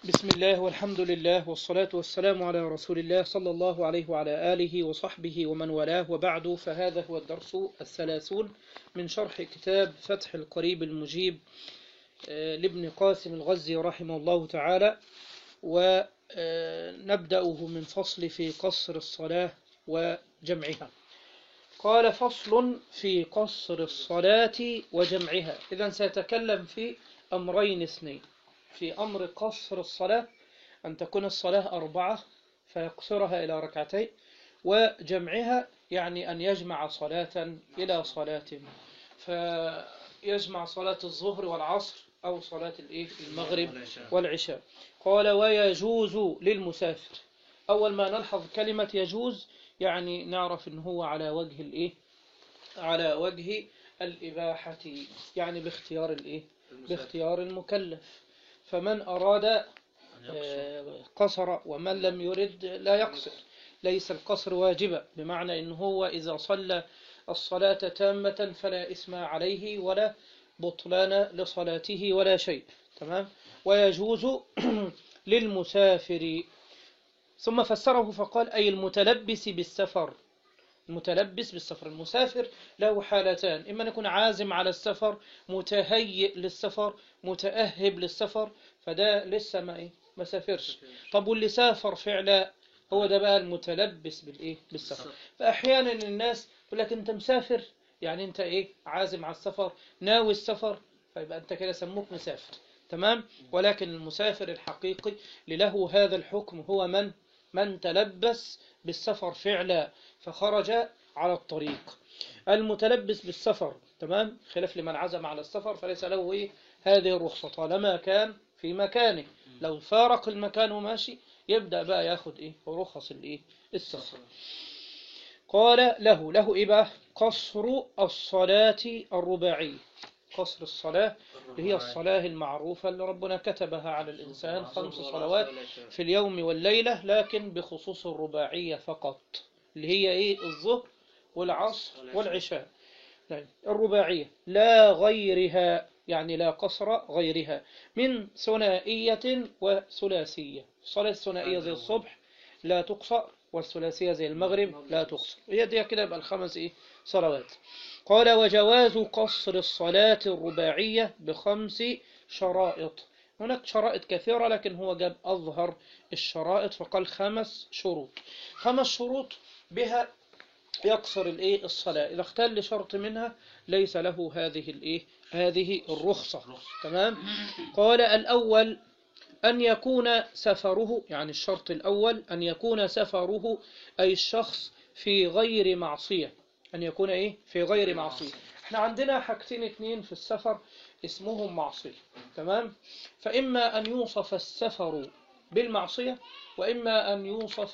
بسم الله والحمد لله والصلاة والسلام على رسول الله صلى الله عليه وعلى آله وصحبه ومن والاه وبعد فهذا هو الدرس الثلاثون من شرح كتاب فتح القريب المجيب آه، لابن قاسم الغزي رحمه الله تعالى ونبدأه من فصل في قصر الصلاة وجمعها قال فصل في قصر الصلاة وجمعها إذا سيتكلم في أمرين اثنين في أمر قصر الصلاة أن تكون الصلاة أربعة فيقصرها إلى ركعتين وجمعها يعني أن يجمع صلاة إلى صلاة فيجمع صلاة الظهر والعصر أو صلاة الإيه؟ المغرب والعشاء قال ويجوز للمسافر أول ما نلحظ كلمة يجوز يعني نعرف أن هو على وجه الإيه على وجه الإباحة يعني باختيار الإيه باختيار المكلف فمن أراد آه، قصر ومن لم يرد لا يقصر ليس القصر واجبا بمعنى أنه هو إذا صلى الصلاة تامة فلا إثم عليه ولا بطلان لصلاته ولا شيء تمام ويجوز للمسافر ثم فسره فقال أي المتلبس بالسفر المتلبس بالسفر المسافر له حالتان إما أن يكون عازم على السفر متهيئ للسفر متأهب للسفر فده لسه ما إيه ما سافرش طب واللي سافر فعلا هو ده بقى المتلبس بالإيه بالسفر فأحيانا الناس يقول لك أنت مسافر يعني أنت إيه عازم على السفر ناوي السفر فيبقى أنت كده سموك مسافر تمام ولكن المسافر الحقيقي اللي له هذا الحكم هو من من تلبس بالسفر فعلا فخرج على الطريق المتلبس بالسفر تمام خلاف لمن عزم على السفر فليس له إيه هذه الرخصة طالما كان في مكانه لو فارق المكان وماشي يبدأ بقى ياخد إيه رخص الإيه السفر قال له له إيه بقى قصر الصلاة الرباعية قصر الصلاة اللي هي الصلاة المعروفة اللي ربنا كتبها على الإنسان خمس صلوات في اليوم والليلة لكن بخصوص الرباعية فقط اللي هي إيه الظهر والعصر والعشاء طيب، الرباعية لا غيرها يعني لا قصر غيرها من ثنائية وثلاثية الصلاة الثنائية زي الصبح لا تقصر والثلاثية زي المغرب لا تقصر هي دي كده يبقى الخمس إيه صلوات قال وجواز قصر الصلاة الرباعية بخمس شرائط هناك شرائط كثيرة لكن هو جاب أظهر الشرائط فقال خمس شروط خمس شروط بها يقصر الايه الصلاة إذا اختل شرط منها ليس له هذه الايه هذه الرخصة تمام قال الأول أن يكون سفره يعني الشرط الأول أن يكون سفره أي الشخص في غير معصية أن يكون إيه في غير معصية احنا عندنا حاجتين اتنين في السفر اسمهم معصية تمام فإما أن يوصف السفر بالمعصية وإما أن يوصف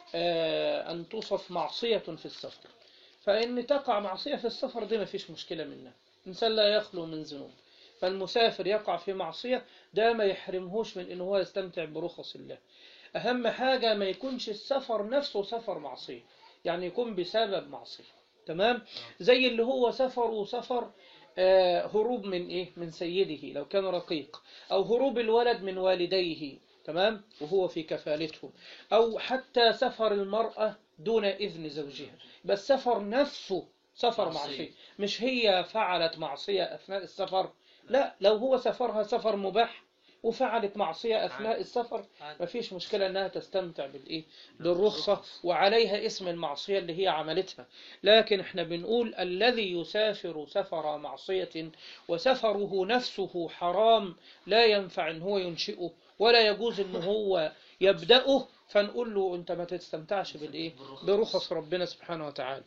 آه، أن توصف معصية في السفر فإن تقع معصية في السفر دي ما فيش مشكلة منها إنسان لا يخلو من ذنوب فالمسافر يقع في معصية ده ما يحرمهوش من إن هو يستمتع برخص الله أهم حاجة ما يكونش السفر نفسه سفر معصية يعني يكون بسبب معصية تمام زي اللي هو سفر وسفر آه، هروب من إيه من سيده لو كان رقيق أو هروب الولد من والديه تمام وهو في كفالته أو حتى سفر المرأة دون إذن زوجها بس سفر نفسه سفر معصية مش هي فعلت معصية أثناء السفر لا لو هو سفرها سفر مباح وفعلت معصية أثناء السفر ما فيش مشكلة أنها تستمتع بالإيه بالرخصة وعليها اسم المعصية اللي هي عملتها لكن احنا بنقول الذي يسافر سفر معصية وسفره نفسه حرام لا ينفع ان هو ينشئه ولا يجوز ان هو يبدأه فنقول له انت ما تستمتعش بالايه برخص ربنا سبحانه وتعالى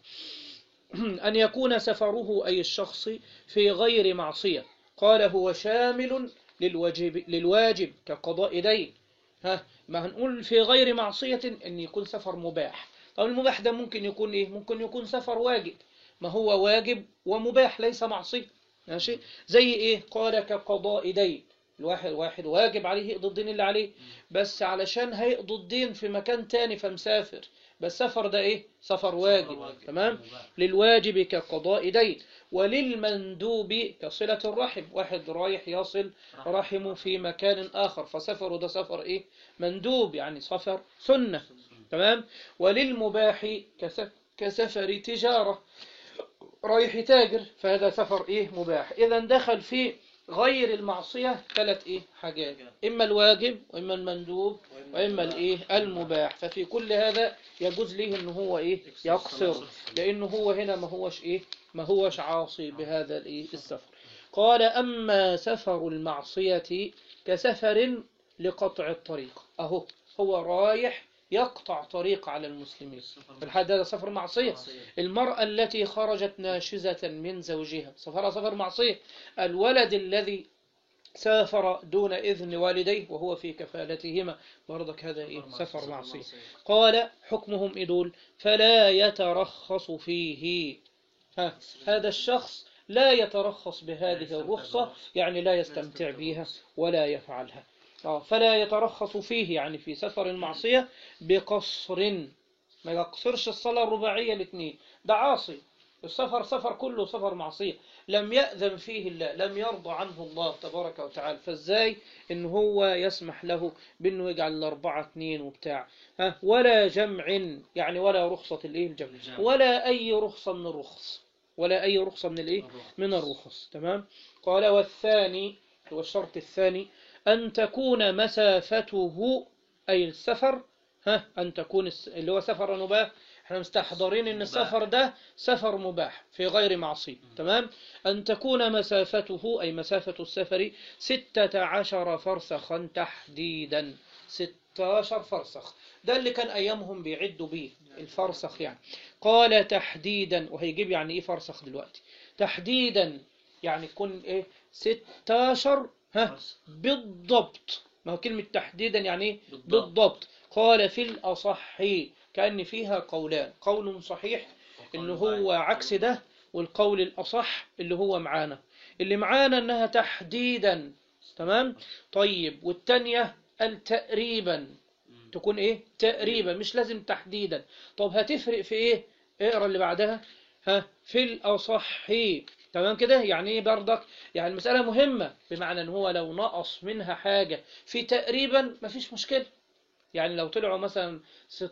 أن يكون سفره أي الشخص في غير معصية قال هو شامل للواجب, للواجب كقضاء دين ها ما هنقول في غير معصية أن يكون سفر مباح طب المباح ده ممكن يكون إيه ممكن يكون سفر واجب ما هو واجب ومباح ليس معصية ماشي زي إيه قال كقضاء دين الواحد واحد واجب عليه يقضي الدين اللي عليه بس علشان هيقضي الدين في مكان تاني فمسافر بس سفر ده ايه سفر واجب واجب. تمام مباح. للواجب كقضاء دين وللمندوب كصلة الرحم واحد رايح يصل رحمه في مكان آخر فسفره ده سفر إيه مندوب يعني سفر سنة تمام وللمباح كسف كسفر تجارة رايح تاجر فهذا سفر إيه مباح إذا دخل في غير المعصية ثلاث إيه حاجات إما الواجب وإما المندوب وإما الإيه المباح ففي كل هذا يجوز له إن هو إيه يقصر لأنه هو هنا ما هوش إيه ما هوش عاصي بهذا الإيه السفر قال أما سفر المعصية كسفر لقطع الطريق أهو هو رايح يقطع طريق على المسلمين الحد هذا سفر معصية المرأة التي خرجت ناشزة من زوجها سفرها سفر معصية الولد الذي سافر دون إذن والديه وهو في كفالتهما برضك هذا إيه سفر معصية قال حكمهم إدول فلا يترخص فيه ها هذا الشخص لا يترخص بهذه الرخصة يعني لا يستمتع بها ولا يفعلها آه، فلا يترخص فيه يعني في سفر المعصية بقصر ما يقصرش الصلاة الرباعية الاثنين ده عاصي السفر سفر كله سفر معصية لم يأذن فيه الله لم يرضى عنه الله تبارك وتعالى فازاي ان هو يسمح له بانه يجعل الاربعة اثنين وبتاع ها ولا جمع يعني ولا رخصة الايه الجمع الجمع. ولا اي رخصة من الرخص ولا اي رخصة من الايه من الرخص تمام قال والثاني هو الشرط الثاني أن تكون مسافته أي السفر ها أن تكون الس- اللي هو سفر مباح احنا مستحضرين ان مباح. السفر ده سفر مباح في غير معصية تمام أن تكون مسافته أي مسافة السفر ستة عشر فرسخا تحديدا ستاشر فرسخ ده اللي كان أيامهم بيعدوا بيه الفرسخ يعني قال تحديدا وهيجيب يعني إيه فرسخ دلوقتي تحديدا يعني يكون إيه ستاشر ها بالضبط ما هو كلمة تحديدا يعني إيه بالضبط. بالضبط قال في الأصح كأن فيها قولان قول صحيح إن هو عكس ده والقول الأصح اللي هو معانا اللي معانا إنها تحديدا تمام طيب والتانية قال تقريبا تكون إيه تقريبا مش لازم تحديدا طب هتفرق في إيه اقرا اللي بعدها ها في الأصح تمام كده يعني ايه برضك يعني المسألة مهمة بمعنى ان هو لو نقص منها حاجة في تقريبا مفيش مشكلة يعني لو طلعوا مثلا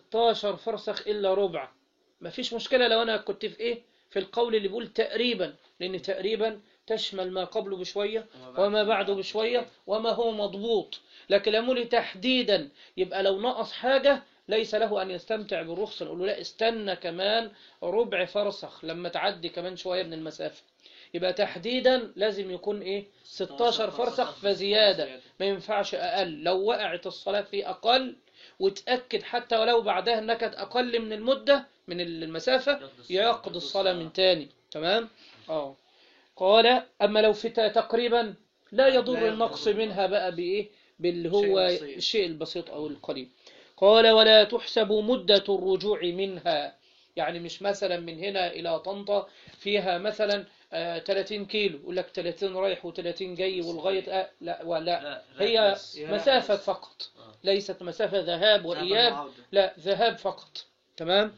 16 فرسخ إلا ربع مفيش مشكلة لو أنا كنت في إيه في القول اللي بيقول تقريبا لأن تقريبا تشمل ما قبله بشوية وما بعده بشوية وما هو مضبوط لكن لما لي تحديدا يبقى لو نقص حاجة ليس له أن يستمتع بالرخصة نقول له لا استنى كمان ربع فرسخ لما تعدي كمان شوية من المسافة يبقى تحديدا لازم يكون إيه 16 فرسخ فزيادة ما ينفعش أقل لو وقعت الصلاة في أقل وتأكد حتى ولو بعدها أنها كانت أقل من المدة من المسافة يقضي الصلاة من تاني تمام اه قال أما لو في تقريبا لا يضر النقص منها بقى بإيه باللي هو الشيء البسيط. الشيء البسيط أو القليل قال ولا تحسب مدة الرجوع منها يعني مش مثلا من هنا إلى طنطا فيها مثلا آه 30 كيلو يقول لك 30 رايح و30 جاي والغاية آه لا ولا لا هي بس. مسافة فقط آه. ليست مسافة ذهاب وإياب لا ذهاب فقط تمام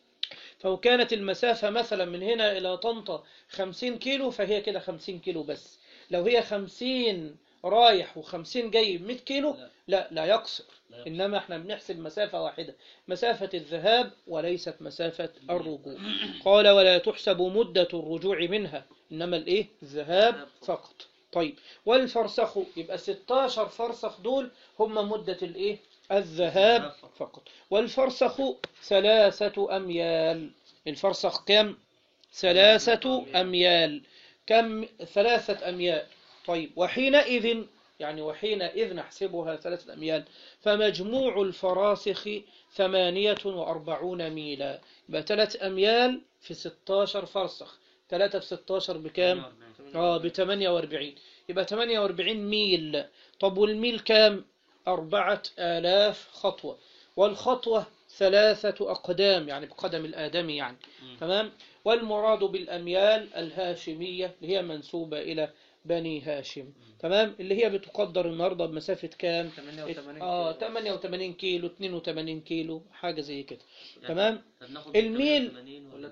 فلو كانت المسافة مثلا من هنا إلى طنطا 50 كيلو فهي كده 50 كيلو بس لو هي 50 رايح و50 جاي 100 كيلو لا. لا لا يقصر لا يقصر. إنما احنا بنحسب مسافة واحدة مسافة الذهاب وليست مسافة الرجوع قال ولا تحسب مدة الرجوع منها إنما الإيه الذهاب فقط طيب والفرسخ يبقى 16 فرسخ دول هم مدة الإيه الذهاب فقط والفرسخ ثلاثة أميال الفرسخ كم ثلاثة أميال كم ثلاثة أميال طيب وحينئذ يعني وحينئذ نحسبها ثلاثة أميال فمجموع الفراسخ ثمانية وأربعون ميلا يبقى ثلاث أميال في 16 فرسخ ثلاثة في 16 بكام؟ اه ب 48 يبقى 48 ميل طب والميل كام؟ أربعة آلاف خطوة والخطوة ثلاثة أقدام يعني بقدم الآدمي يعني تمام والمراد بالأميال الهاشمية اللي هي منسوبة إلى بني هاشم تمام اللي هي بتقدر النهارده بمسافة كام 88 اه كيلو. 88 كيلو 82 كيلو حاجة زي كده يعني تمام هناخد الميل 88 ولا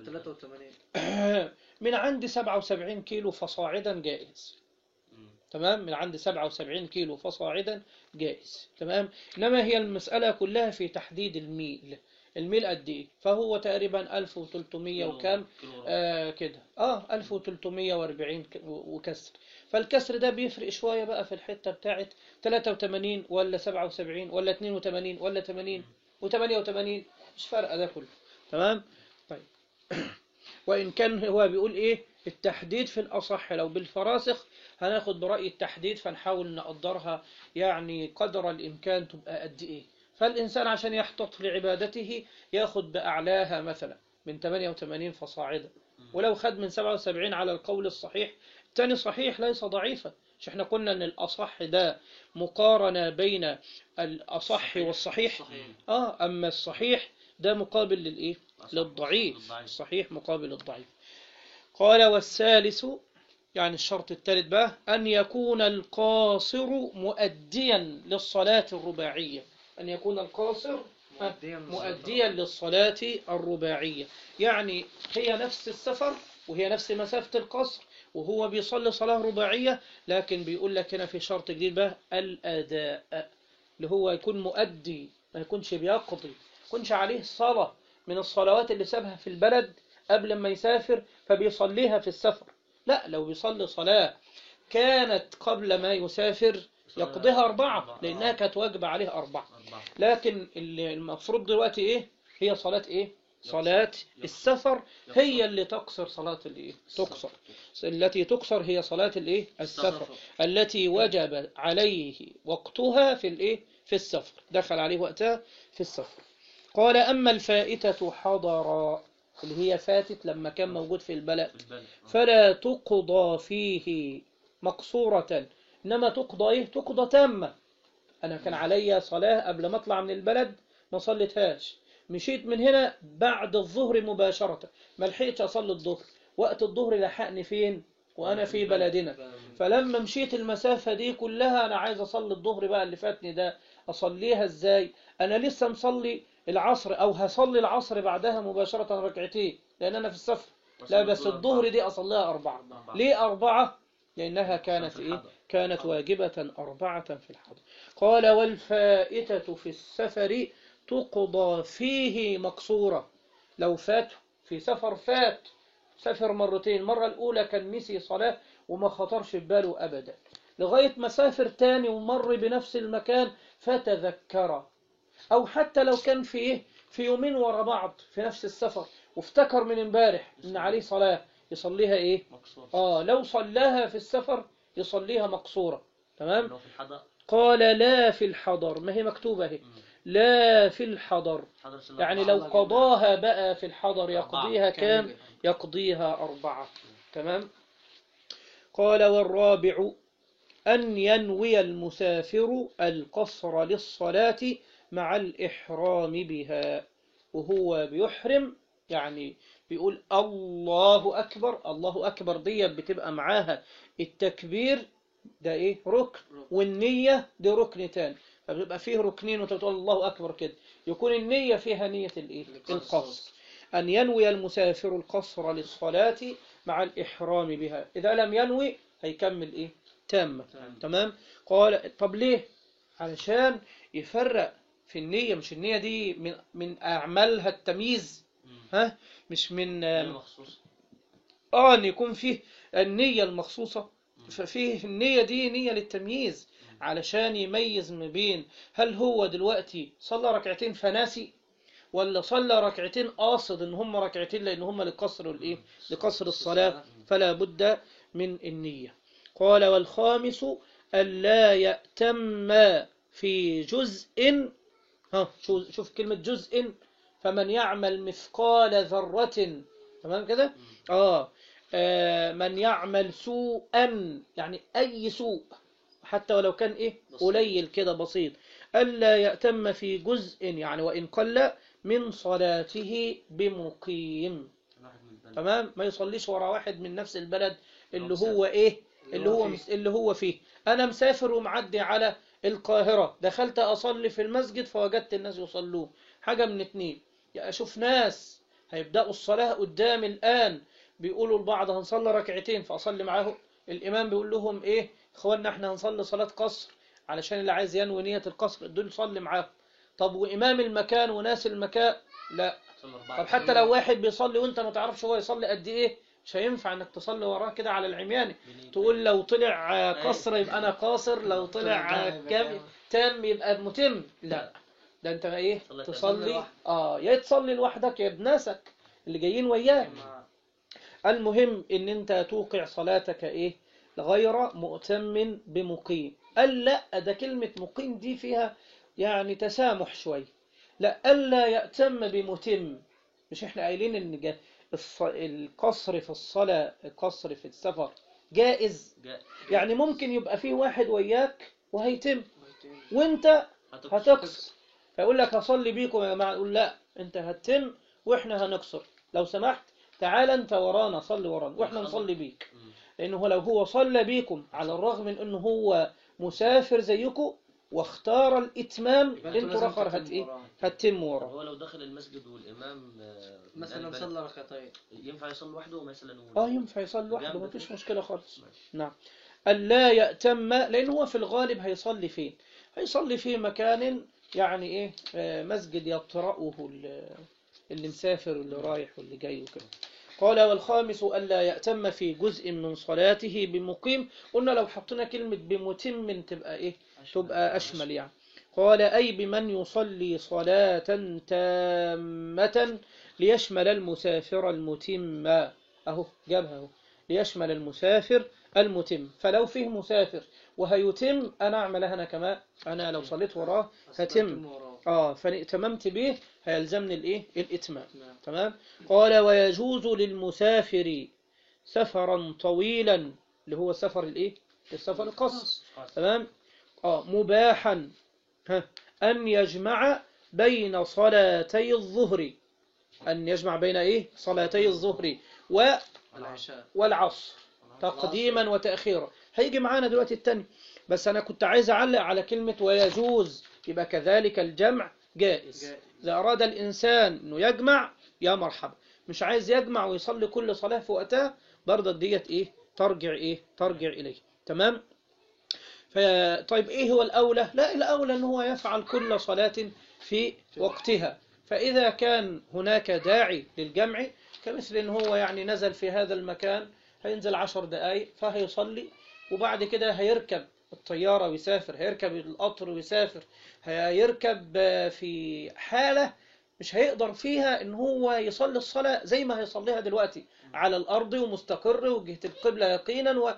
83 من عند 77 كيلو فصاعدا جائز مم. تمام من عند 77 كيلو فصاعدا جائز تمام انما هي المسألة كلها في تحديد الميل الميل قد ايه فهو تقريبا 1300 كيلو- وكام كيلو وربع. آه كده اه 1340 ك- و- وكسر فالكسر ده بيفرق شوية بقى في الحتة بتاعت 83 ولا 77 ولا 82 ولا 80 و88 مش فارقة ده كله تمام طيب وإن كان هو بيقول إيه التحديد في الأصح لو بالفراسخ هناخد برأي التحديد فنحاول نقدرها يعني قدر الإمكان تبقى قد إيه فالإنسان عشان يحتط لعبادته ياخد بأعلاها مثلا من 88 فصاعدا ولو خد من 77 على القول الصحيح الثاني صحيح ليس ضعيفا مش احنا قلنا ان الأصح ده مقارنة بين الأصح والصحيح صحيح اه اما الصحيح ده مقابل للايه أصح. للضعيف للضعيف. الصحيح مقابل الضعيف قال والثالث يعني الشرط الثالث بقى أن يكون القاصر مؤديا للصلاة الرباعية أن يكون القاصر ها، مؤدياً للصلاة مؤديا للصلاة الرباعية يعني هي نفس السفر وهي نفس مسافة القصر وهو بيصلي صلاة رباعية لكن بيقول لك هنا في شرط جديد بقى الأداء اللي هو يكون مؤدي ما يكونش بيقضي ما يكونش عليه صلاة من الصلوات اللي سابها في البلد قبل ما يسافر فبيصليها في السفر لا لو بيصلي صلاة كانت قبل ما يسافر يقضيها أربعة لأنها كانت واجبة عليه أربعة أربعة لكن اللي المفروض دلوقتي إيه هي صلاة إيه صلاة السفر هي اللي تقصر صلاة الإيه تقصر التي تقصر هي صلاة الإيه السفر التي وجب عليه وقتها في الإيه في السفر دخل عليه وقتها في السفر قال أما الفائتة حضر اللي هي فاتت لما كان موجود في البلد في البلد آه. فلا تقضى فيه مقصورة إنما تقضى إيه تقضى تامة أنا كان عليا صلاة قبل ما أطلع من البلد ما صليتهاش مشيت من هنا بعد الظهر مباشرة ما لحقتش أصلي الظهر وقت الظهر لحقني فين وأنا في بلدنا فلما مشيت المسافة دي كلها أنا عايز أصلي الظهر بقى اللي فاتني ده أصليها إزاي أنا لسه مصلي العصر أو هصلي العصر بعدها مباشرة ركعتين لأن أنا في السفر لا بس الظهر دي أصليها أربعة أربعة. ليه أربعة؟ لأنها كانت في إيه؟ الحضر. كانت واجبة أربعة في الحضر قال والفائتة في السفر تقضى فيه مقصورة لو فات في سفر فات سافر مرتين المرة الأولى كان نسي صلاة وما خطرش في باله أبدا لغاية ما سافر تاني ومر بنفس المكان فتذكر أو حتى لو كان في إيه في يومين ورا بعض في نفس السفر وافتكر من امبارح إن عليه صلاة يصليها إيه مقصور آه لو صلاها في السفر يصليها مقصورة تمام لو في الحضر قال لا في الحضر ما هي مكتوبة اهي مم. لا في الحضر حضر صلى يعني أربعة. لو قضاها بقى في الحضر يقضيها أربعة. كام كاملة. يقضيها أربعة تمام قال والرابع أن ينوي المسافر القصر للصلاة مع الإحرام بها وهو بيحرم يعني بيقول الله أكبر الله أكبر دي بتبقى معاها التكبير ده إيه ركن والنية دي ركن تاني فبيبقى فيه ركنين وانت بتقول الله أكبر كده يكون النية فيها نية الإيه القصر أن ينوي المسافر القصر للصلاة مع الإحرام بها إذا لم ينوي هيكمل إيه تامة تمام. تمام قال طب ليه علشان يفرق في النية مش النية دي من من أعمالها التمييز مم. ها مش من نية مخصوص اه ان يكون فيه النية المخصوصة ففيه النية دي نية للتمييز علشان يميز ما بين هل هو دلوقتي صلى ركعتين فناسي ولا صلى ركعتين قاصد ان هم ركعتين لان هم لقصر الايه لقصر الصلاة فلا بد من النية قال والخامس ألا يأتم في جزء ها شو- شوف كلمة جزء فمن يعمل مثقال ذرة تمام كده آه. آه من يعمل سوءا يعني أي سوء حتى ولو كان إيه بسيط. قليل كده بسيط ألا يأتم في جزء يعني وإن قل من صلاته بمقيم واحد من البلد تمام ما يصليش ورا واحد من نفس البلد اللي مسافر. هو إيه اللي هو فيه. مس- اللي هو فيه انا مسافر ومعدي على القاهرة دخلت اصلي في المسجد فوجدت الناس يصلون حاجة من اتنين يا اشوف ناس هيبدأوا الصلاة قدامي الان بيقولوا البعض هنصلي ركعتين فاصلي معاهم الامام بيقول لهم ايه اخوانا احنا هنصلي صلاة قصر علشان اللي عايز ينوي نية القصر دول صلي معاهم طب وامام المكان وناس المكان لا صلى أربعة طب حتى لو واحد بيصلي وانت ما تعرفش هو يصلي قد ايه مش هينفع انك تصلي وراه كده على العمياني بنية. تقول لو طلع آه، قصر يبقى انا قاصر لو طلع آه، كام تام يبقى متم لا ده انت ايه صلي تصلي لوحدك. اه يا تصلي لوحدك يا بناسك اللي جايين وياك مع- المهم ان انت توقع صلاتك ايه غير مؤتم بمقيم قال لا ده كلمة مقيم دي فيها يعني تسامح شوي لا ألا يأتم بمتم مش احنا قايلين ان جا- الص- القصر في الصلاة القصر في السفر جائز جاء يعني ممكن يبقى فيه واحد وياك وهيتم بيتين. وانت هتقصر. هتقصر فيقول لك هصلي بيكم يا جماعة يقول لا انت هتتم واحنا هنقصر لو سمحت تعال انت ورانا صلي ورانا واحنا نصلي بيك مم. لانه هو لو هو صلى بيكم على الرغم من انه هو مسافر زيكم واختار الاتمام يبقى انتوا انتوا لازم رخر تتموا هت ايه وراه. هتتم طب وراه هو لو دخل المسجد والإمام آه، من مثلا البلد، صلى ركعتين ينفع يصلي لوحده مثلا اه ينفع يصلي لوحده جنب مفيش كده. مشكلة خالص ماشي. نعم ألا يأتم لأن هو في الغالب هيصلي فين هيصلي في مكان يعني إيه آه، مسجد يطرأه ال- اللي مسافر واللي رايح واللي جاي وكده قال والخامس ألا يأتم في جزء من صلاته بمقيم قلنا لو حطينا كلمة بمتم تبقى إيه تبقى أشمل يعني قال أي بمن يصلي صلاة تامة ليشمل المسافر المتم أهو جابها أهو ليشمل المسافر المتم فلو فيه مسافر وهيتم أنا أعملها أنا كمان أنا لو صليت وراه هتم تتم وراه. آه فاتممت به هيلزمني الإيه الإتمام نعم. تمام قال ويجوز للمسافر سفرا طويلا اللي هو سفر الإيه السفر القصر تمام اه مباحا ها أن يجمع بين صلاتي الظهر أن يجمع بين إيه صلاتي الظهر و العشاء والعصر تقديما وتأخيرا هيجي معانا دلوقتي التاني بس أنا كنت عايز أعلق على كلمة ويجوز يبقى كذلك الجمع جائز جائز. إذا أراد الإنسان أنه يجمع يا مرحبا مش عايز يجمع ويصلي كل صلاة في وقتها برضه ديت إيه ترجع إيه ترجع إليه تمام ف... طيب إيه هو الأولى لا الأولى أنه هو يفعل كل صلاة في وقتها فإذا كان هناك داعي للجمع كمثل أن هو يعني نزل في هذا المكان هينزل عشر دقايق فهيصلي وبعد كده هيركب الطيارة ويسافر هيركب القطر ويسافر هيركب في حالة مش هيقدر فيها ان هو يصلي الصلاة زي ما هيصليها دلوقتي على الارض ومستقر وجهة القبلة يقينا و...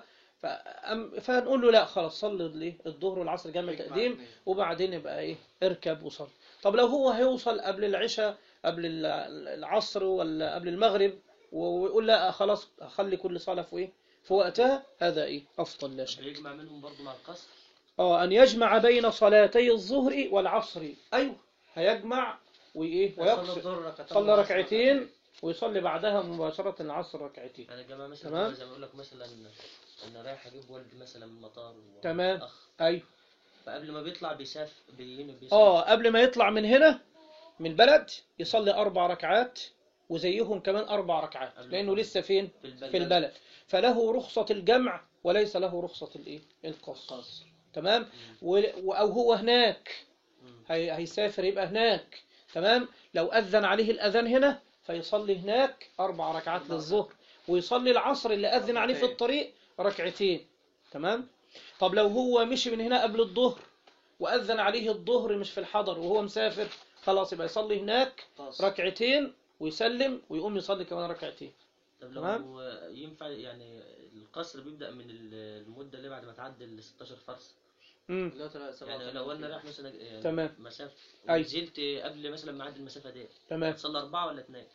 فأم- فنقول له لا خلاص صلي الايه الظهر والعصر جمع يجمع تقديم الاثنين. وبعدين يبقى ايه اركب وصل طب لو هو هيوصل قبل العشاء قبل ال- العصر ولا قبل المغرب ويقول لا خلاص اخلي كل صلاة في ايه في وقتها هذا ايه افضل لا شك يجمع منهم برضه مع القصر اه ان يجمع بين صلاتي الظهر والعصر ايوه هيجمع وايه صلى ويقصر الظهر ركعتين صلى والعصر ركعتين ويصلي بعدها مباشرة العصر ركعتين يعني الجماعة مثلا تمام. زي ما يقول لك مثلا انا رايح اجيب والدي مثلا من المطار تمام. اخ ايوه فقبل ما بيطلع بيسافر بي- بيسافر اه قبل ما يطلع من هنا من البلد يصلي اربع ركعات وزيهم كمان اربع ركعات قبل لانه ما- لسه فين في البلد, في البلد فله رخصة الجمع وليس له رخصة الايه القصر قصر. تمام و... و- او هو هناك مم. هي... هيسافر يبقى هناك تمام لو أذن عليه الأذان هنا فيصلي هناك أربع ركعات أربع للظهر ويصلي العصر اللي أذن عليه في ركعتين. الطريق ركعتين تمام طب لو هو مشي من هنا قبل الظهر وأذن عليه الظهر مش في الحضر وهو مسافر خلاص يبقى يصلي هناك قصر. ركعتين ويسلم ويقوم يصلي كمان ركعتين طب لو تمام. ينفع يعني القصر بيبدأ من ال- المدة اللي بعد ما تعدي ال 16 فرس امم لا تلا- سبعة يعني وثلاثين لو انا كيلو. رايح مثلا يعني تمام. مسافة أي. ونزلت قبل مثلا ما اعدي المسافة دي تمام صلى أربعة ولا اثنين؟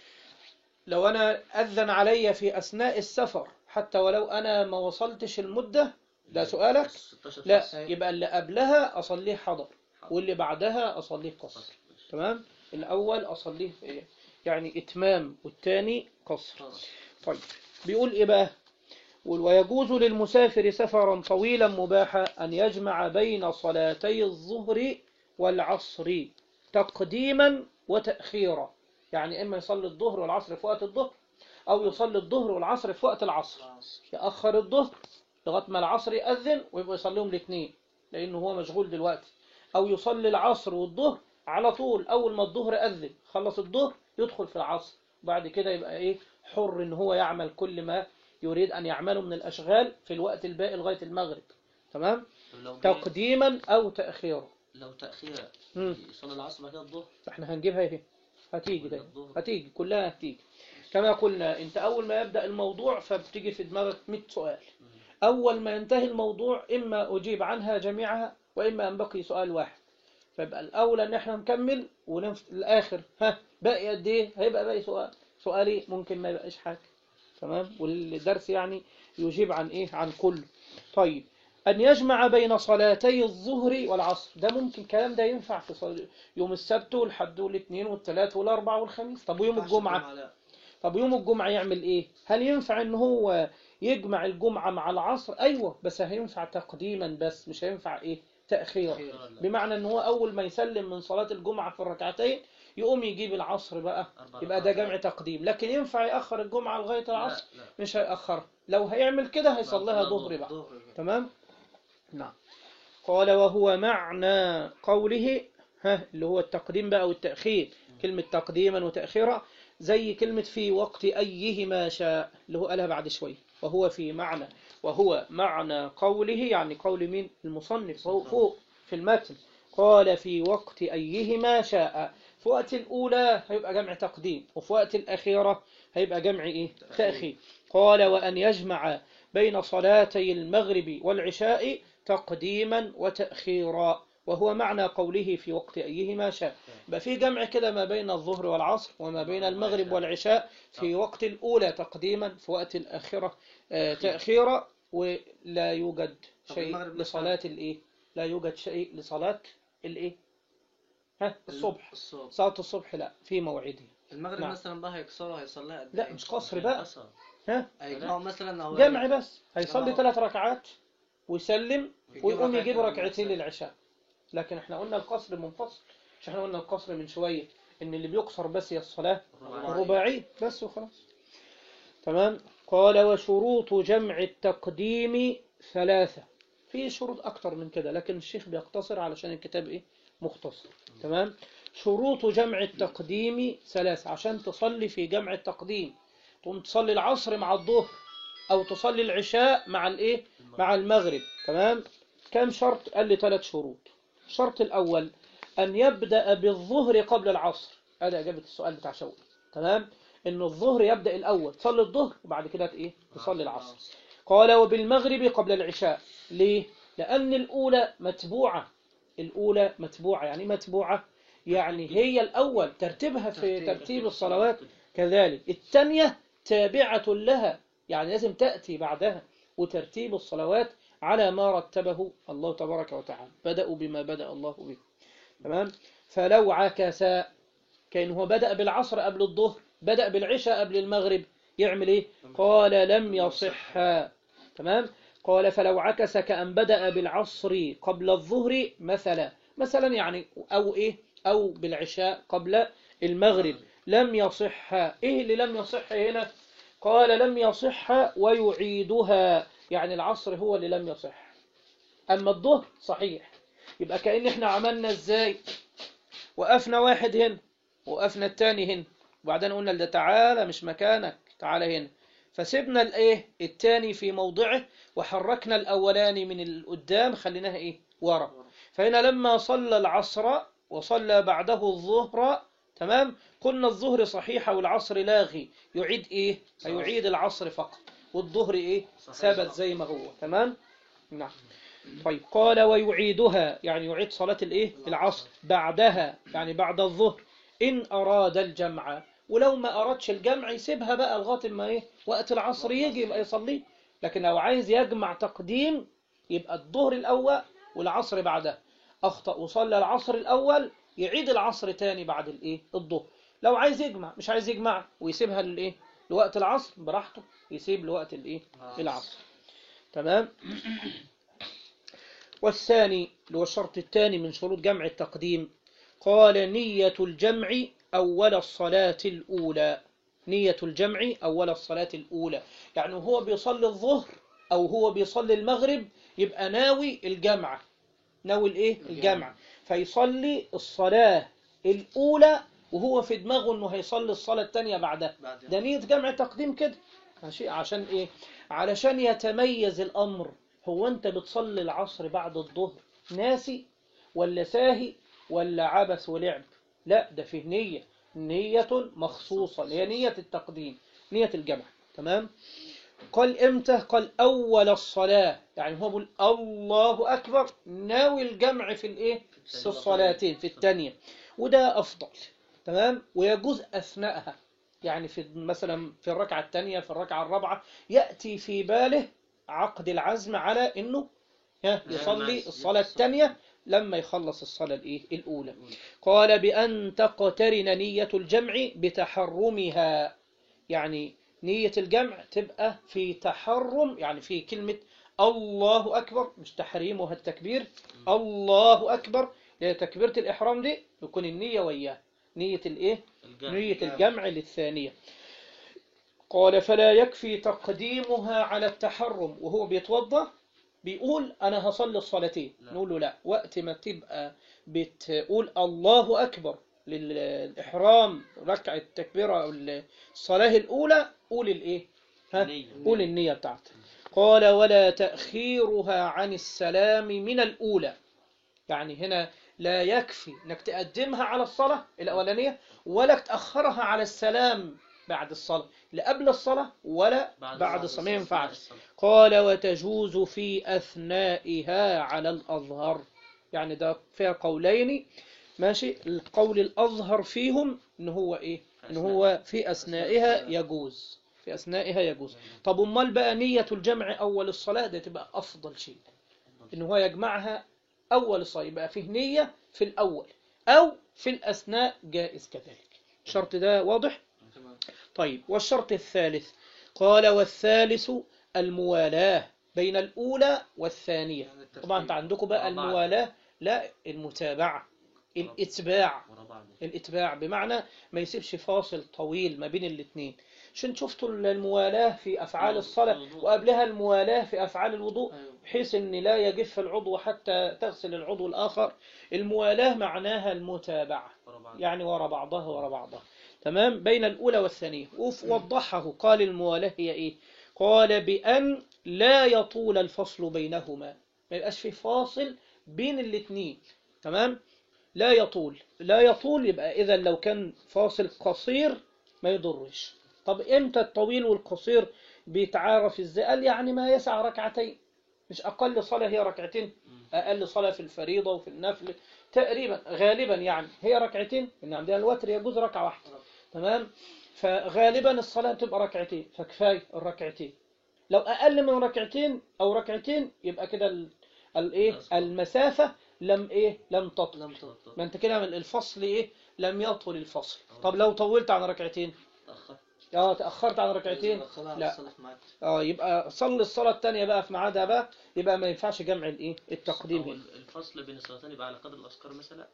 لو أنا أذن علي في أثناء السفر حتى ولو أنا ما وصلتش المدة ده سؤالك 16 لا فرس. يبقى اللي قبلها أصليه حضر حاضر. واللي بعدها أصليه قصر قصر. ماشي. تمام الأول أصليه إيه؟ يعني إتمام والتاني قصر قصر. طيب بيقول إيه بقى ويجوز للمسافر سفرا طويلا مباحا أن يجمع بين صلاتي الظهر والعصر تقديما وتأخيرا يعني إما يصلي الظهر والعصر في وقت الظهر أو يصلي الظهر والعصر في وقت العصر يأخر الظهر لغاية ما العصر يأذن ويبقى يصليهم الاثنين لأنه هو مشغول دلوقتي أو يصلي العصر والظهر على طول أول ما الظهر أذن خلص الظهر يدخل في العصر بعد كده يبقى إيه حر إن هو يعمل كل ما يريد أن يعمله من الأشغال في الوقت الباقي لغاية المغرب تمام طب لو جه- تقديما أو تأخيرا لو تأخير مم. يصلي العصر بعد كده الظهر احنا هنجيبها ايه هتيجي ولا ده الظهر؟ هتيجي كلها هتيجي كما قلنا انت اول ما يبدأ الموضوع فبتيجي في دماغك 100 سؤال اول ما ينتهي الموضوع اما اجيب عنها جميعها واما ان بقي سؤال واحد فيبقى الاولى ان احنا نكمل ونف الاخر ها باقي قد ايه هيبقى باقي سؤال سؤالي ممكن ما يبقاش حاجه تمام والدرس يعني يجيب عن ايه عن كله طيب أن يجمع بين صلاتي الظهر والعصر ده ممكن الكلام ده ينفع في صل... يوم السبت والحد والاثنين والثلاث والأربع والخميس طب ويوم الجمعة لا طب يوم الجمعة يعمل إيه هل ينفع إن هو يجمع الجمعة مع العصر أيوة بس هينفع تقديما بس مش هينفع إيه تأخيرا بمعنى إن هو أول ما يسلم من صلاة الجمعة في الركعتين يقوم يجيب العصر بقى أربع يبقى ده ركعات. جمع تقديم لكن ينفع يأخر الجمعة لغاية العصر لا لا مش هيأخر لو هيعمل كده هيصليها لا، ظهر بقى ظهر تمام نعم قال وهو معنى قوله ها اللي هو التقديم بقى والتأخير كلمة تقديما وتأخيرا زي كلمة في وقت أيهما شاء اللي هو قالها بعد شوي وهو في معنى وهو معنى قوله يعني قول مين المصنف فوق, فوق في المتن قال في وقت أيهما شاء في وقت الأولى هيبقى جمع تقديم وفي وقت الأخيرة هيبقى جمع إيه تأخير قال وأن يجمع بين صلاتي المغرب والعشاء تقديما وتأخيرا وهو معنى قوله في وقت أيهما شاء يبقى في جمع كده ما بين الظهر والعصر وما بين المغرب والعشاء في وقت الأولى تقديما في وقت الآخرة آه، تأخيرا ولا يوجد طب شيء المغرب لصلاة الإيه لا يوجد شيء لصلاة الإيه ها الصبح الصبح صلاة الصبح لا في موعده المغرب نعم. مثلا بقى هيكسرها هيصليها قد لا إيه؟ مش قصر بقى قصر. ها هيجمعوا مثلا او جمع بس هيصلي آه. ثلاث ركعات ويسلم يجيب ويقوم ركعتين يجيب ركعتين للعشاء. للعشاء لكن احنا قلنا القصر منفصل مش احنا قلنا القصر من شوية ان اللي بيقصر بس هي الصلاة الرباعي. الرباعي بس وخلاص تمام قال وشروط جمع التقديم ثلاثة في شروط أكتر من كده لكن الشيخ بيقتصر علشان الكتاب إيه مختصر تمام شروط جمع التقديم ثلاثة عشان تصلي في جمع التقديم تقوم تصلي العصر مع الظهر أو تصلي العشاء مع الإيه مع المغرب تمام كم شرط قال لي ثلاث شروط الشرط الأول أن يبدأ بالظهر قبل العصر هذا إجابة السؤال بتاع شوقي تمام إن الظهر يبدأ الأول تصلي الظهر وبعد كده إيه تصلي العصر قال وبالمغرب قبل العشاء ليه لأن الأولى متبوعة الأولى متبوعة يعني متبوعة يعني هي الأول ترتيبها في ترتيب. ترتيب الصلوات كذلك الثانية تابعة لها يعني لازم تأتي بعدها وترتيب الصلوات على ما رتبه الله تبارك وتعالى بدأوا بما بدأ الله به تمام فلو عكس كان هو بدأ بالعصر قبل الظهر بدأ بالعشاء قبل المغرب يعمل ايه قال لم يصح تمام قال فلو عكس كأن بدأ بالعصر قبل الظهر مثلا مثلا يعني أو إيه أو بالعشاء قبل المغرب لم يصح إيه اللي لم يصح هنا قال لم يصح ويعيدها يعني العصر هو اللي لم يصح أما الظهر صحيح يبقى كأن احنا عملنا ازاي وقفنا واحد هنا وقفنا التاني هنا وبعدين قلنا ده تعالى مش مكانك تعالى هنا فسيبنا الايه التاني في موضعه وحركنا الاولاني من القدام خليناها ايه ورا فهنا لما صلى العصر وصلى بعده الظهر تمام قلنا الظهر صحيحة والعصر لاغي يعيد ايه هيعيد العصر فقط والظهر ايه صحيح. ثبت زي ما هو تمام نعم طيب قال ويعيدها يعني يعيد صلاة الايه العصر بعدها يعني بعد الظهر إن أراد الجمع ولو ما أردش الجمع يسيبها بقى لغاية ما إيه وقت العصر يجي يبقى يصلي لكن لو عايز يجمع تقديم يبقى الظهر الأول والعصر بعدها أخطأ وصلى العصر الأول يعيد العصر تاني بعد الإيه الظهر لو عايز يجمع مش عايز يجمع ويسيبها للإيه لوقت العصر براحته يسيب لوقت الايه العصر تمام والثاني اللي هو الشرط الثاني من شروط جمع التقديم قال نية الجمع أول الصلاة الأولى نية الجمع أول الصلاة الأولى يعني هو بيصلي الظهر أو هو بيصلي المغرب يبقى ناوي الجمع ناوي الايه الجمع فيصلي الصلاة الأولى وهو في دماغه انه هيصلي الصلاة الثانية بعدها بعد ده نية جمع تقديم كده ماشي عشان ايه علشان يتميز الامر هو انت بتصلي العصر بعد الظهر ناسي ولا ساهي ولا عبث ولعب لا ده فيه نية نية مخصوصة هي نية التقديم نية الجمع تمام قال امتى قال اول الصلاة يعني هو بيقول الله اكبر ناوي الجمع في الايه في الصلاتين في الثانية وده افضل تمام ويجوز اثناءها يعني في مثلا في الركعة الثانية في الركعة الرابعة يأتي في باله عقد العزم على انه ها، يصلي الصلاة الثانية لما يخلص الصلاة الايه الاولى قال بأن تقترن نية الجمع بتحرمها يعني نية الجمع تبقى في تحرم يعني في كلمة الله أكبر مش تحريمها التكبير الله أكبر لأن تكبيرة الإحرام دي يكون النية وياه نية الإيه؟ الجمع نية الجمع للثانية قال فلا يكفي تقديمها على التحرم وهو بيتوضأ بيقول أنا هصلي الصلاتين لا. نقول له لا وقت ما تبقى بتقول الله أكبر للإحرام ركعة التكبيرة أو الصلاة الأولى قول الإيه؟ ها؟ النية. قول النية بتاعتك قال ولا تأخيرها عن السلام من الأولى يعني هنا لا يكفي انك تقدمها على الصلاة الأولانية ولا تأخرها على السلام بعد الصلاة لا قبل الصلاة ولا بعد الصلاة ما ينفعش قال وتجوز في أثنائها على الأظهر يعني ده فيها قولين ماشي القول الأظهر فيهم إن هو إيه إن هو في أثنائها يجوز في أثنائها يجوز طب أمال بقى نية الجمع أول الصلاة ده تبقى أفضل شيء إن هو يجمعها أول الصلاة يبقى فيه نية في الأول أو في الأثناء جائز كذلك الشرط ده واضح تمام طيب والشرط الثالث قال والثالث الموالاة بين الأولى والثانية يعني الترتيب. طبعا انت عندكم بقى مع بعض. الموالاة لا المتابعة الاتباع ورا بعض الاتباع بمعنى ما يسيبش فاصل طويل ما بين الاثنين عشان شفتوا الموالاة في أفعال الصلاة الوضوء. وقبلها الموالاة في أفعال الوضوء أيوة. بحيث أن لا يجف العضو حتى تغسل العضو الآخر الموالاة معناها المتابعة ورا بعض يعني ورا بعضها ورا بعضها تمام بين الأولى والثانية ووضحه قال الموالاة هي إيه قال بأن لا يطول الفصل بينهما ما يبقاش في فاصل بين الاثنين تمام لا يطول لا يطول يبقى إذا لو كان فاصل قصير ما يضرش طب إمتى الطويل والقصير بيتعارف إزاي قال يعني ما يسع ركعتين مش أقل صلاة هي ركعتين أقل صلاة في الفريضة وفي النفل تقريبا غالبا يعني هي ركعتين إن عندنا الوتر يجوز ركعة واحدة تمام فغالبا الصلاة تبقى ركعتين فكفاية الركعتين لو أقل من ركعتين أو ركعتين يبقى كده ال- الإيه المسافة لم إيه لم تطل لم تطل ما أنت كده من الفصل إيه لم يطول الفصل طب لو طولت عن ركعتين تأخر اه تأخرت عن ركعتين خلاص لا. صلح معك اه يبقى صلي الصلاة التانية بقى في ميعادها بقى يبقى ما ينفعش جمع الايه التقديم أو هنا الفصل بين الصلاتين يبقى على قدر الأذكار مثلا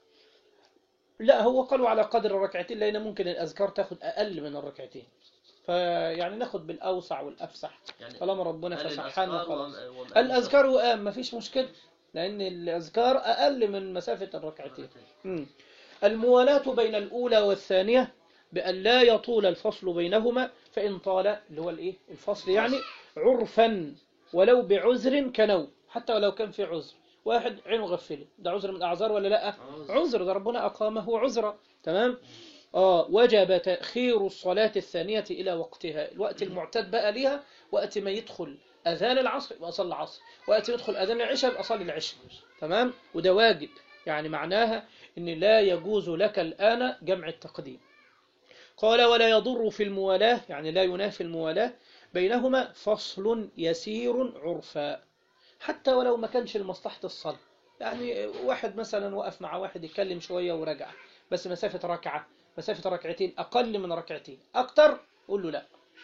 لا هو قالوا على قدر الركعتين لان ممكن الاذكار تاخد اقل من الركعتين فيعني ناخد بالاوسع والافسح يعني طالما ربنا هل فسحنا الأذكار خلاص وم- وم- الاذكار وقام مفيش مشكله لان الاذكار اقل من مسافه الركعتين مم. الموالاة بين الأولى والثانية بأن لا يطول الفصل بينهما فإن طال اللي هو الإيه الفصل يعني عرفا ولو بعذر كنوم حتى ولو كان في عذر واحد عينه غفله ده عذر من الأعذار ولا لا عذر ده ربنا أقامه عذرا تمام آه وجب تأخير الصلاة الثانية إلى وقتها الوقت المعتاد بقى ليها وقت ما يدخل أذان العصر يبقى أصلي العصر وقت ما يدخل أذان العشاء يبقى أصلي العشاء تمام وده واجب يعني معناها إن لا يجوز لك الآن جمع التقديم قال ولا يضر في الموالاة يعني لا ينافي الموالاة بينهما فصل يسير عرفا حتى ولو ما كانش لمصلحة الصلاة يعني واحد مثلا وقف مع واحد يتكلم شوية ورجع بس مسافة ركعة مسافة ركعتين أقل من ركعتين أكتر قول له لا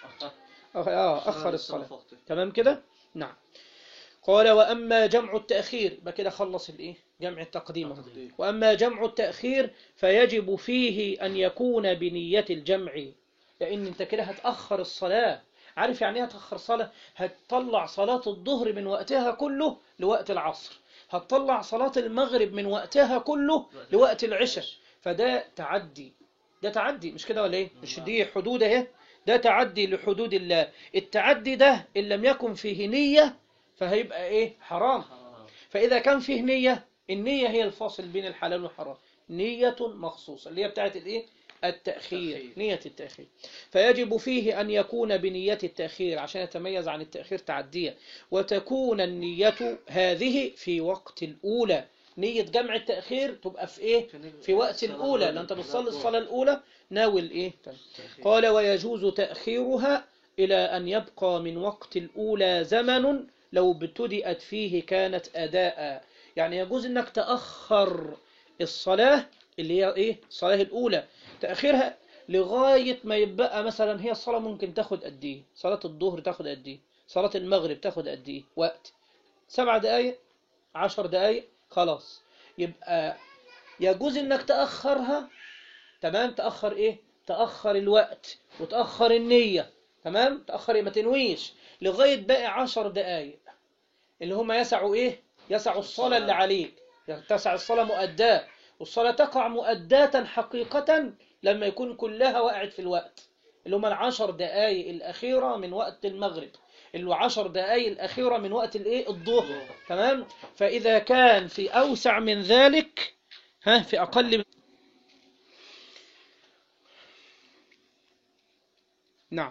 أخطأ اه اخر الصلاه فوقته. تمام كده نعم قال واما جمع التاخير يبقى كده خلص الايه جمع التقديم أهو. تقديم. واما جمع التاخير فيجب فيه ان يكون بنيه الجمع لان انت كده هتاخر الصلاه عارف يعني ايه هتاخر صلاه هتطلع صلاه الظهر من وقتها كله لوقت العصر هتطلع صلاه المغرب من وقتها كله لوقت العشاء فده تعدي ده تعدي مش كده ولا ايه مش دي حدود اهي ده تعدي لحدود الله التعدي ده ان لم يكن فيه نيه فهيبقى ايه حرام حرام فإذا كان فيه نية النية هي الفاصل بين الحلال والحرام نية مخصوصة اللي هي بتاعت الايه التأخير التأخير. نية التأخير فيجب فيه أن يكون بنية التأخير عشان يتميز عن التأخير تعدية وتكون النية هذه في وقت الأولى نية جمع التأخير تبقى في إيه في وقت الصلاة الأولى الأولى. لأن أنت بتصلي الظهر. الصلاة الأولى ناوي الإيه تأخير. قال ويجوز تأخيرها إلى أن يبقى من وقت الأولى زمن لو ابتدأت فيه كانت أداء يعني يجوز أنك تأخر الصلاة اللي هي إيه الصلاة الأولى تأخيرها لغاية ما يبقى مثلا هي الصلاة ممكن تاخد قد إيه صلاة الظهر تاخد قد إيه صلاة المغرب تاخد قد إيه وقت سبع دقايق عشر دقايق خلاص يبقى يجوز انك تأخرها تمام تأخر ايه تأخر الوقت وتأخر النية تمام تأخر إيه؟ ما تنويش لغاية باقي عشر دقايق اللي هم يسعوا ايه يسعوا الصلاة اللي عليك تسع الصلاة مؤداة والصلاة تقع مؤداة حقيقة لما يكون كلها وقعت في الوقت اللي هم العشر دقايق الأخيرة من وقت المغرب اللي هو عشر دقايق الأخيرة من وقت الايه الظهر تمام فإذا كان في أوسع من ذلك ها في أقل من نعم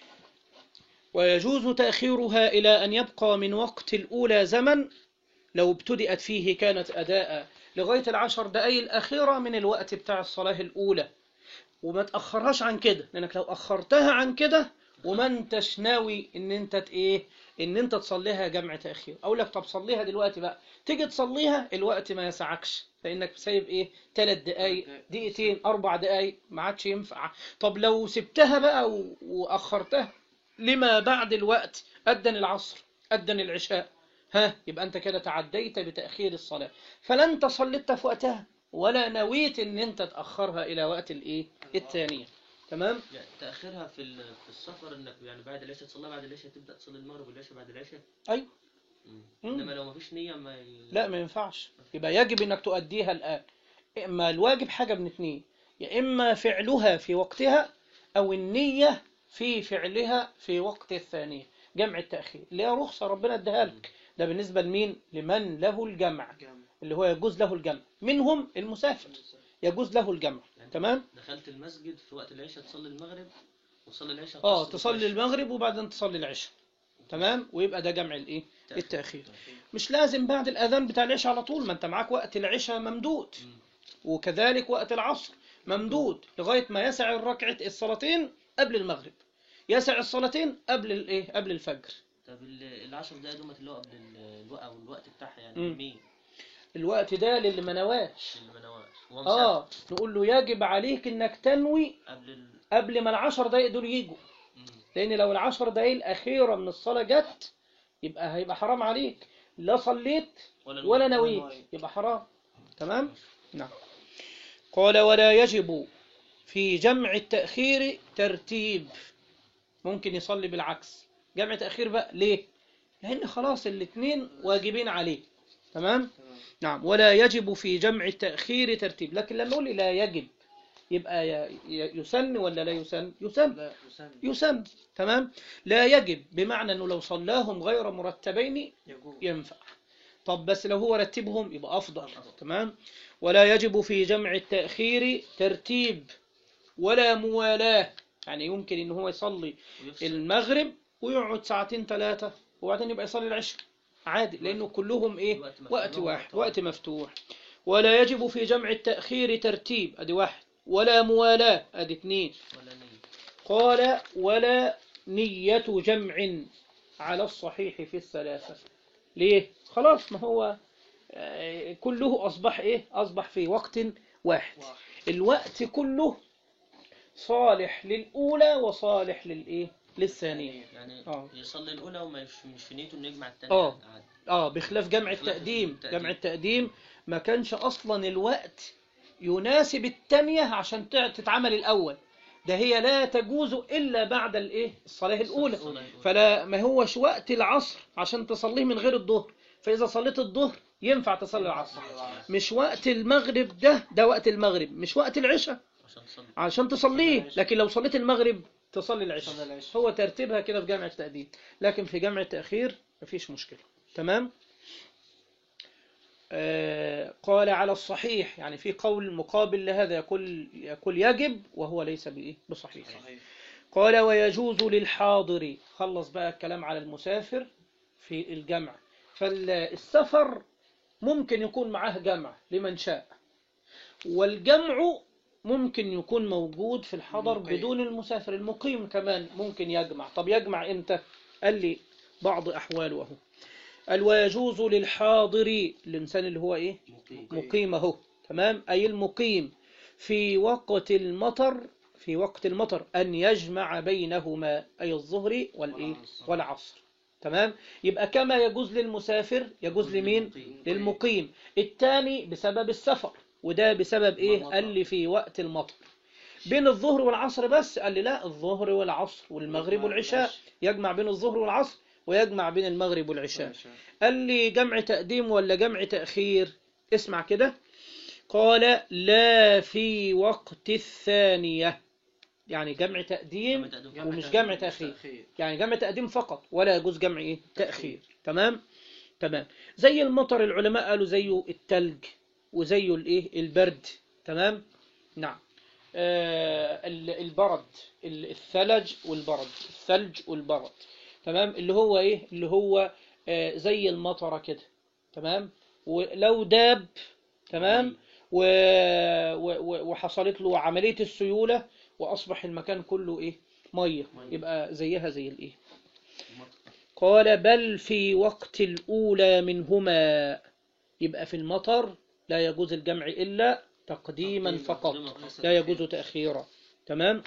ويجوز تأخيرها إلى أن يبقى من وقت الأولى زمن لو ابتدأت فيه كانت أداء لغاية العشر دقايق الأخيرة من الوقت بتاع الصلاة الأولى وما تأخرهاش عن كده لأنك لو أخرتها عن كده وما انتش ناوي ان انت ت- ايه ان انت تصليها جمع تأخير اقول لك طب صليها دلوقتي بقى تيجي تصليها الوقت ما يسعكش لانك سايب ايه ثلاث دقايق دقيقتين اربع دقايق ما عادش ينفع طب لو سبتها بقى و- واخرتها لما بعد الوقت أدن العصر أدن العشاء ها يبقى أنت كده تعديت بتأخير الصلاة فلا أنت صليت في وقتها ولا نويت أن أنت تأخرها إلى وقت الإيه الثانية تمام يعني تأخيرها في ال- في السفر انك يعني بعد العشاء تصلي بعد العشاء تبدأ تصلي المغرب والعشاء بعد العشاء أيوة مم. مم. انما لو ما فيش نية ما ي... لا ما ينفعش يبقى يجب أنك تؤديها الآن إما الواجب حاجة من اتنين يا إما فعلها في وقتها أو النية في فعلها في وقت الثانية جمع التأخير اللي هي رخصة ربنا اداها لك ده بالنسبة لمين لمن له الجمع جامع. اللي هو يجوز له الجمع منهم المسافر يجوز له الجمع يعني تمام دخلت المسجد في وقت العشاء تصلي المغرب وتصلي العشاء اه وتصلي تصلي العشاء. المغرب وبعدين تصلي العشاء تمام ويبقى ده جمع الايه تأخير. التأخير مش لازم بعد الأذان بتاع العشاء على طول ما انت معاك وقت العشاء ممدود مم. وكذلك وقت العصر ممدود لغاية ما يسع الركعة الصلاتين قبل المغرب يسع الصلاتين قبل الايه قبل الفجر طب ال- العشر دقايق دول اللي هو قبل ال- الوقت او الوقت بتاعها يعني مم. مين الوقت ده للي ما نواش اللي ما نواش هو مسافر اه نقول له يجب عليك انك تنوي قبل ال... قبل ما العشر دقايق دول يجوا مم. لان لو العشر دقايق الاخيره من الصلاه جت يبقى هيبقى حرام عليك لا صليت ولا ولا نويت. نويت يبقى حرام تمام نعم قال ولا يجب في جمع التأخير ترتيب ممكن يصلي بالعكس جمع تأخير بقى ليه لأن خلاص الاثنين واجبين عليه تمام تمام. نعم ولا يجب في جمع التأخير ترتيب لكن لما نقول لا يجب يبقى ي- ي- يسن ولا لا يسن يسن لا يسمى يسن تمام لا يجب بمعنى أنه لو صلاهم غير مرتبين يجوز ينفع طب بس لو هو رتبهم يبقى أفضل أفضل. تمام ولا يجب في جمع التأخير ترتيب ولا موالاة يعني يمكن إن هو يصلي ويفصل. المغرب ويقعد ساعتين ثلاثة وبعدين يبقى يصلي العشاء عادي لأنه كلهم إيه وقت مفتوح. وقت كلهم واحد وقت وقت مفتوح ولا يجب في جمع التأخير ترتيب أدي واحد ولا موالاة أدي اثنين ولا نية قال ولا نية جمع على الصحيح في الثلاثة ليه؟ خلاص ما هو آه، كله أصبح إيه؟ أصبح في وقت واحد واحد الوقت كله صالح للأولى وصالح للإيه؟ للثانية يعني آه. يصلي الأولى وما يش- مش في نيته إنه يجمع الثانية آه. عادي. اه بخلاف جمع بخلاف التقديم التقديم. جمع التقديم ما كانش اصلا الوقت يناسب التانية عشان تع- تتعمل الاول ده هي لا تجوز الا بعد الايه الصلاة الاولى الصلاة الأولى. فلا ما هوش وقت العصر عشان تصليه من غير الظهر فاذا صليت الظهر ينفع تصلي العصر مش وقت المغرب ده ده وقت المغرب مش وقت العشاء عشان تصلي عشان تصليه لكن لو صليت المغرب تصلي العشاء تصلي العشاء. هو ترتيبها كده في جامع التقديم لكن في جامع التأخير مفيش مشكلة تمام آه قال على الصحيح يعني في قول مقابل لهذا يقول يقول يجب وهو ليس بإيه بصحيح صحيح قال ويجوز للحاضر خلص بقى الكلام على المسافر في الجمع فالسفر ممكن يكون معاه جمع لمن شاء والجمع ممكن يكون موجود في الحضر المقيم. بدون المسافر المقيم كمان ممكن يجمع طب يجمع امتى قال لي بعض أحواله اهو قال ويجوز للحاضر الإنسان اللي هو إيه مقيم مقيم اهو تمام أي المقيم في وقت المطر في وقت المطر أن يجمع بينهما أي الظهر والإيه والعصر. والعصر تمام يبقى كما يجوز للمسافر يجوز لمين للمقيم. للمقيم الثاني بسبب السفر وده بسبب إيه المطر. قال لي في وقت المطر بين الظهر والعصر بس قال لي لا الظهر والعصر والمغرب يجمع والعشاء العشاء. يجمع بين الظهر والعصر ويجمع بين المغرب والعشاء قال لي جمع تقديم ولا جمع تأخير اسمع كده قال لا في وقت الثانية يعني جمع تقديم جمع تقديم. ومش جمع تأخير يعني جمع تقديم فقط ولا يجوز جمع ايه تأخير تمام تمام زي المطر العلماء قالوا زيه التلج وزيه الايه البرد تمام نعم آه ال- البرد ال- الثلج والبرد الثلج والبرد تمام اللي هو ايه اللي هو آه زي المطره كده تمام ولو داب تمام و... و... و- وحصلت له عملية السيولة وأصبح المكان كله إيه مية مية. يبقى زيها زي الإيه قال بل في وقت الأولى منهما يبقى في المطر لا يجوز الجمع إلا تقديما تقديما فقط فقط. لا يجوز تأخيرا تمام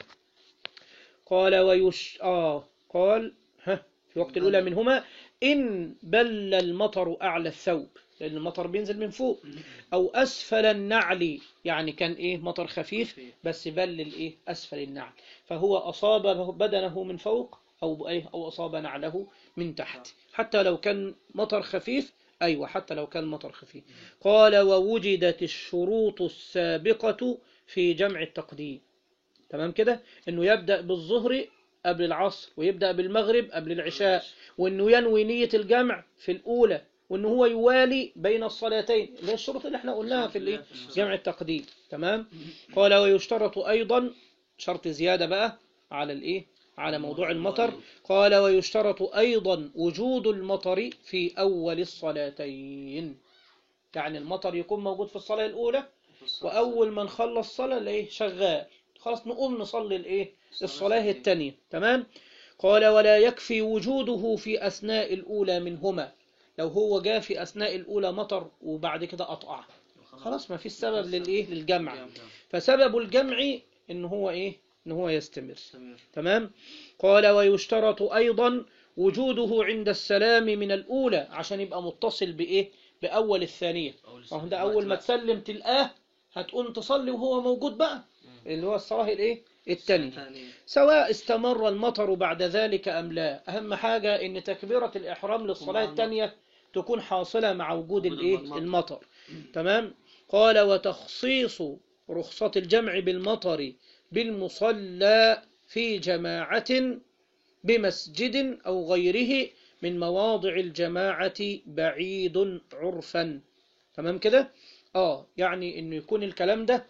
قال ويش آه قال ها في وقت الأولى منهما إن بل المطر أعلى الثوب لأن المطر بينزل من فوق أو أسفل النعل يعني كان إيه مطر خفيف بس بل الإيه أسفل النعل فهو أصاب بدنه من فوق أو إيه أو أصاب نعله من تحت حتى لو كان مطر خفيف أيوة حتى لو كان مطر خفيف قال ووجدت الشروط السابقة في جمع التقديم تمام كده إنه يبدأ بالظهر قبل العصر ويبدأ بالمغرب قبل العشاء وإنه ينوي نية الجمع في الأولى وإنه هو يوالي بين الصلاتين اللي هي الشروط اللي احنا قلناها في الإيه؟ جمع التقديم تمام قال ويشترط أيضا شرط زيادة بقى على الإيه على موضوع المطر قال ويشترط أيضا وجود المطر في أول الصلاتين يعني المطر يكون موجود في الصلاة الأولى وأول ما نخلص صلاة الايه شغال خلاص نقوم نصلي الإيه الصلاة الثانية تمام قال ولا يكفي وجوده في أثناء الأولى منهما لو هو جاء في أثناء الأولى مطر وبعد كده قطع خلاص ما فيش سبب للإيه للجمع فسبب الجمع إن هو إيه إن هو يستمر تمام قال ويشترط أيضا وجوده عند السلام من الأولى عشان يبقى متصل بإيه بأول الثانية ما هو ده أول ما تسلم تلقاه هتقوم تصلي وهو موجود بقى اللي هو الصلاة الإيه الثانية سواء استمر المطر بعد ذلك أم لا أهم حاجة إن تكبيرة الإحرام للصلاة مع الثانية تكون حاصلة مع وجود وجود الإيه المطر. المطر تمام قال وتخصيص رخصة الجمع بالمطر بالمصلى في جماعة بمسجد أو غيره من مواضع الجماعة بعيد عرفا تمام كده اه يعني انه يكون الكلام ده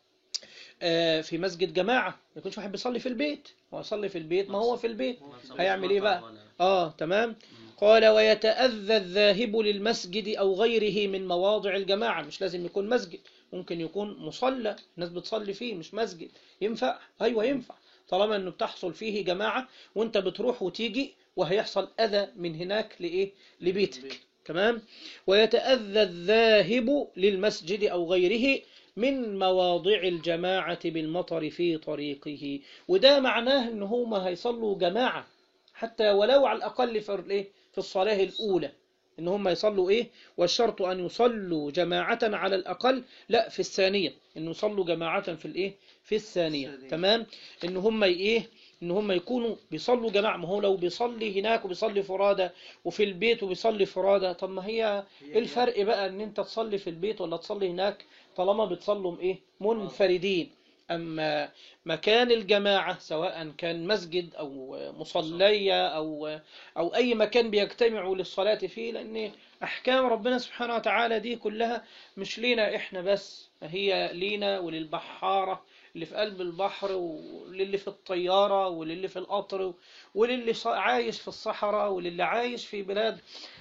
آه في مسجد جماعة ما يكونش واحد بيصلي في البيت هو يصلي في البيت ما هو في البيت هيعمل ايه بقى اه تمام قال ويتأذى الذاهب للمسجد أو غيره من مواضع الجماعة مش لازم يكون مسجد ممكن يكون مصلى الناس بتصلي فيه مش مسجد ينفع أيوة ينفع طالما أنه بتحصل فيه جماعة وانت بتروح وتيجي وهيحصل أذى من هناك لإيه لبيتك تمام ويتأذى الذاهب للمسجد أو غيره من مواضع الجماعة بالمطر في طريقه وده معناه ان هما هيصلوا جماعة حتى ولو على الأقل في الإيه في الصلاة الأولى إن هم يصلوا إيه والشرط أن يصلوا جماعة على الأقل لا في الثانية إن يصلوا جماعة في الإيه في الثانية الثانية. تمام إن هم إيه إن هم يكونوا بيصلوا جماعة ما هو لو بيصلي هناك وبيصلي فرادى وفي البيت وبيصلي فرادى طب ما هي ايه الفرق بقى ان انت تصلي في البيت ولا تصلي هناك طالما بتصلوا ايه منفردين اما مكان الجماعة سواء كان مسجد او مصلية او او اي مكان بيجتمعوا للصلاة فيه لان احكام ربنا سبحانه وتعالى دي كلها مش لينا احنا بس هي لينا وللبحارة اللي في قلب البحر وللي في الطيارة وللي في القطر وللي ص- عايش في الصحراء وللي عايش في بلاد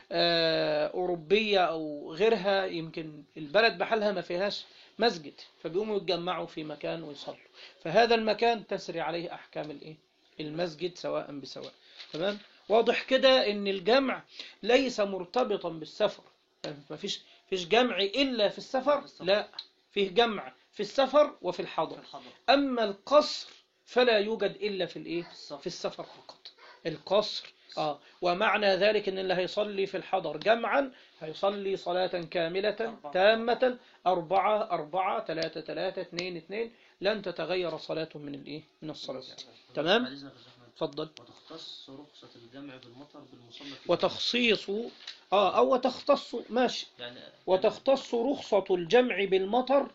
آه، أوروبية أو غيرها يمكن البلد بحالها ما فيهاش مسجد فبيقوموا يتجمعوا في مكان ويصلوا فهذا المكان تسري عليه أحكام الإيه؟ المسجد سواء بسواء تمام واضح كده ان الجمع ليس مرتبطا بالسفر ما فيش فيش جمع الا في السفر في السفر. لا فيه جمع في السفر وفي في الحضر الحضر أما القصر فلا يوجد إلا في الإيه؟ السفر. في السفر فقط القصر آه ومعنى ذلك أن اللي هيصلي في الحضر جمعا هيصلي صلاة كاملة أربعة. تامة أربعة أربعة ثلاثة ثلاثة اثنين اثنين لن تتغير صلاة من الإيه؟ من الصلوات تمام؟ بعد إذنك يا أستاذ أحمد. تفضل وتختص رخصة الجمع بالمطر بالمصلى في وتخصيص آه أو تختص ماشي يعني وتختص رخصة الجمع بالمطر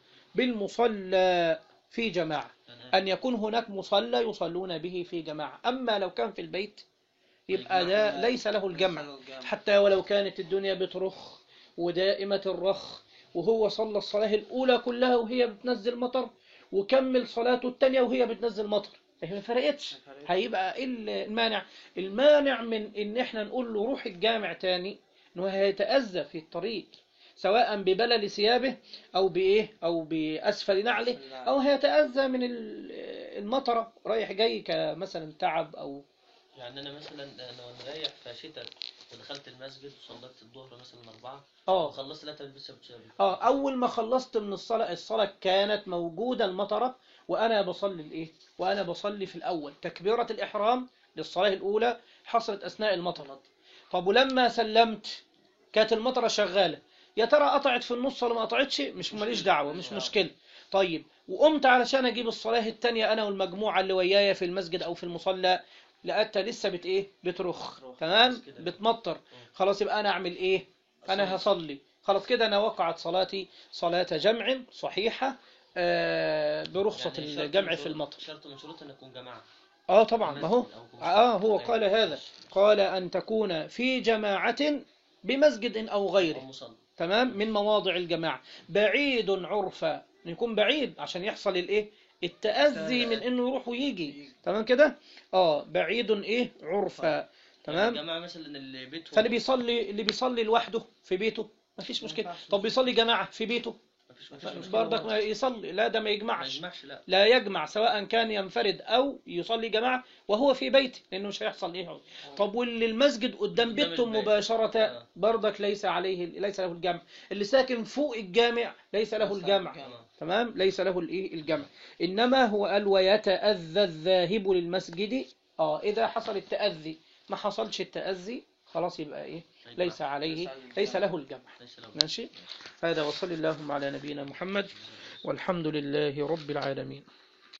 بالمصلى في جماعة يعني أن يكون هناك مصلى يصلون به في جماعة أما لو كان في البيت يبقى الجمع ده ليس له الجمع ليس له الجمع. حتى ولو كانت الدنيا بترخ ودائمة الرخ وهو صلى الصلاة الأولى كلها وهي بتنزل مطر وكمل صلاته الثانية وهي بتنزل مطر هي ما فرقتش ما فرقتش. هيبقى ايه المانع المانع من ان احنا نقول له روح الجامع تاني انه هيتأذى في الطريق سواء ببلل ثيابه او بايه او باسفل نعله او هيتأذى من ال- المطره رايح جاي كمثلا تعب او يعني أنا مثلا لو أنا رايح في شتاء ودخلت المسجد وصليت الظهر مثلا أربعة اه وخلصت لا تلبسها بتشابه اه اول ما خلصت من الصلاه الصلاه كانت موجوده المطره وانا بصلي الايه وانا بصلي في الاول تكبيره الاحرام للصلاه الاولى حصلت اثناء المطر طب ولما سلمت كانت المطره شغاله يا ترى قطعت في النص ولا ما قطعتش مش ماليش دعوه مش مشكله طيب وقمت علشان اجيب الصلاه الثانيه انا والمجموعه اللي ويايا في المسجد او في المصلى لقيتها لسه بت ايه بترخ بترخ. تمام بس كده. بتمطر خلاص يبقى انا اعمل ايه انا هصلي خلاص كده انا وقعت صلاتي صلاة جمع صحيحة آه، برخصة يعني شرط الجمع من في شروط- المطر شرط من شروط أن يكون جماعة اه طبعا ما هو مسجد أو في اه مصلى. هو طيب. قال هذا قال ان تكون في جماعة بمسجد او أو غيره مصلى تمام من مواضع الجماعة بعيد عرفا يكون بعيد عشان يحصل الايه التأذي من انه يروح ويجي تمام كده اه بعيد ايه عرفا تمام الجماعة مثلا اللي بيتهم فاللي بيصلي اللي بيصلي لوحده في بيته مفيش مشكلة ينفعش. طب بيصلي جماعة في بيته مفيش مفيش مشكلة برضك ما برضه. يصلي لا ده ما ما يجمعش يجمعش لا لا يجمع سواء كان ينفرد أو يصلي جماعة وهو في بيته لأنه مش هيحصل إيه طب واللي المسجد قدام قدام بيتهم البيت. مباشرة آه. برضك ليس عليه ليس له الجمع اللي ساكن فوق الجامع ليس له ليس له الجمع الجمع. تمام ليس له الايه الجمع انما هو قال ويتأذى الذاهب للمسجد اه اذا حصل التأذي ما حصلش التأذي خلاص يبقى ايه يجمع. ليس عليه ليس عليه ليس الجمع. له الجمع ليس له ماشي هذا وصل اللهم على نبينا محمد والحمد لله رب العالمين